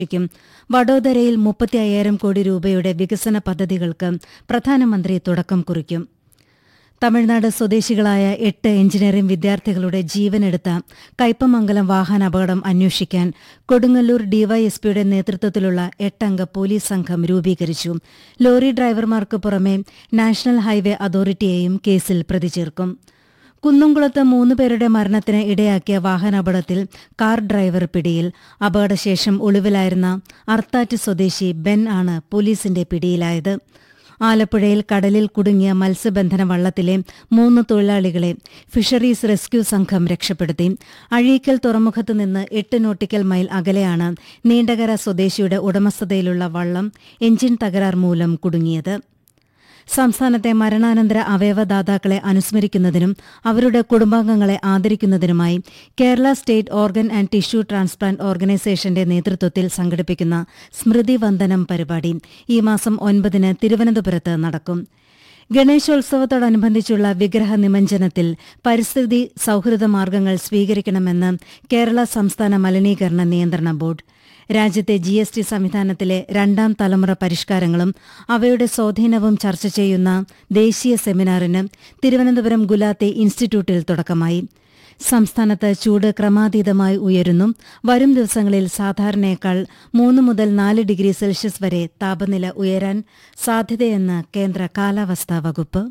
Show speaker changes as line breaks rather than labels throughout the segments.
ക്കും വഡോദരയിൽ മുപ്പത്തി അയ്യായിരം കോടി രൂപയുടെ വികസന പദ്ധതികൾക്ക് പ്രധാനമന്ത്രി തുടക്കം കുറിക്കും തമിഴ്നാട് സ്വദേശികളായ എട്ട് എഞ്ചിനീയറിംഗ് വിദ്യാർത്ഥികളുടെ ജീവനെടുത്ത കയ്പമംഗലം വാഹനാപകടം അന്വേഷിക്കാൻ കൊടുങ്ങല്ലൂർ ഡിവൈഎസ്പിയുടെ നേതൃത്വത്തിലുള്ള എട്ടംഗ പോലീസ് സംഘം രൂപീകരിച്ചു ലോറി ഡ്രൈവർമാർക്ക് പുറമെ നാഷണൽ ഹൈവേ അതോറിറ്റിയെയും കേസിൽ പ്രതി ചേർക്കും കുന്നംകുളത്ത് മൂന്ന് പേരുടെ മരണത്തിന് ഇടയാക്കിയ വാഹനാപകടത്തിൽ കാർ ഡ്രൈവർ പിടിയിൽ അപകടശേഷം ഒളിവിലായിരുന്ന അർത്താറ്റ് സ്വദേശി ബെൻ ആണ് പോലീസിന്റെ പിടിയിലായത് ആലപ്പുഴയിൽ കടലിൽ കുടുങ്ങിയ മത്സ്യബന്ധന വള്ളത്തിലെ മൂന്ന് തൊഴിലാളികളെ ഫിഷറീസ് റെസ്ക്യൂ സംഘം രക്ഷപ്പെടുത്തി അഴീക്കൽ തുറമുഖത്ത് നിന്ന് എട്ട് നോട്ടിക്കൽ മൈൽ അകലെയാണ് നീണ്ടകര സ്വദേശിയുടെ ഉടമസ്ഥതയിലുള്ള വള്ളം എഞ്ചിൻ തകരാർ മൂലം കുടുങ്ങിയത് സംസ്ഥാനത്തെ മരണാനന്തര അവയവദാതാക്കളെ അനുസ്മരിക്കുന്നതിനും അവരുടെ കുടുംബാംഗങ്ങളെ ആദരിക്കുന്നതിനുമായി Kerala state organ and tissue transplant ഓർഗനൈസേഷന്റെ നേതൃത്വത്തിൽ സംഘടിപ്പിക്കുന്ന സ്മൃതി വന്ദനം പരിപാടി ഈ മാസം ഒൻപതിന് തിരുവനന്തപുരത്ത് നടക്കും ഗണേശോത്സവത്തോടനുബന്ധിച്ചുള്ള വിഗ്രഹ നിമഞ്ജനത്തിൽ പരിസ്ഥിതി സൌഹൃദ മാർഗ്ഗങ്ങൾ സ്വീകരിക്കണമെന്ന് കേരള സംസ്ഥാന മലിനീകരണ നിയന്ത്രണ ബോർഡ് രാജ്യത്തെ ജി എസ് ടി സംവിധാനത്തിലെ രണ്ടാം തലമുറ പരിഷ്കാരങ്ങളും അവയുടെ സ്വാധീനവും ചർച്ച ചെയ്യുന്ന ദേശീയ സെമിനാറിന് തിരുവനന്തപുരം ഗുലാത്തെ ഇൻസ്റ്റിറ്റ്യൂട്ടിൽ തുടക്കമായി സംസ്ഥാനത്ത് ചൂട് ക്രമാതീതമായി ഉയരുന്നു വരും ദിവസങ്ങളിൽ സാധാരണയേക്കാൾ മൂന്ന് മുതൽ നാല് ഡിഗ്രി സെൽഷ്യസ് വരെ താപനില ഉയരാൻ സാധ്യതയെന്ന് കേന്ദ്ര കാലാവസ്ഥാ വകുപ്പ്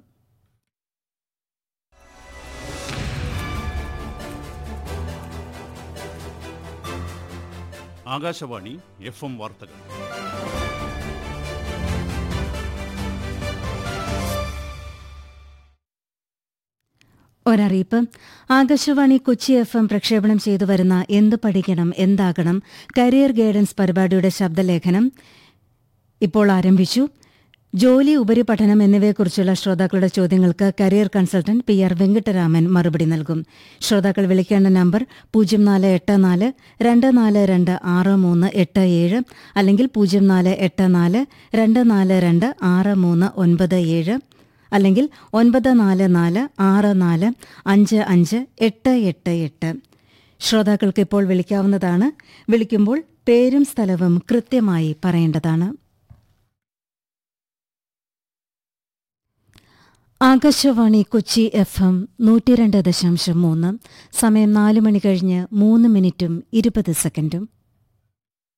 ആകാശവാണി എഫ് എം വാർത്തകൾ
ഒരറിയിപ്പ് ആകാശവാണി കൊച്ചി എഫ് എം പ്രക്ഷേപണം ചെയ്തു വരുന്ന എന്ത് പഠിക്കണം എന്താകണം കരിയർ ഗൈഡൻസ് പരിപാടിയുടെ ശബ്ദലേഖനം ഇപ്പോൾ ആരംഭിച്ചു ജോലി ഉപരിപഠനം എന്നിവയെക്കുറിച്ചുള്ള ശ്രോതാക്കളുടെ ചോദ്യങ്ങൾക്ക് career consultant P R Venkataraman മറുപടി നൽകും ശ്രോതാക്കൾ വിളിക്കേണ്ട നമ്പർ പൂജ്യം നാല് എട്ട് നാല് രണ്ട് നാല് രണ്ട് ആറ് മൂന്ന് എട്ട് ഏഴ് അല്ലെങ്കിൽ പൂജ്യം നാല് എട്ട് നാല് രണ്ട് നാല് രണ്ട് ആറ് മൂന്ന് ഒൻപത് ഏഴ് അല്ലെങ്കിൽ ഒൻപത് നാല് നാല് ആറ് നാല് അഞ്ച് അഞ്ച് എട്ട് എട്ട് എട്ട് ശ്രോതാക്കൾക്ക് ഇപ്പോൾ വിളിക്കാവുന്നതാണ് വിളിക്കുമ്പോൾ പേരും സ്ഥലവും കൃത്യമായി പറയേണ്ടതാണ് ആകാശവാണി കൊച്ചി എഫ് എം നൂറ്റിരണ്ട് ദശാംശം മൂന്ന് സമയം നാല് മണി കഴിഞ്ഞ് മൂന്ന് മിനിറ്റും ഇരുപത് സെക്കൻഡും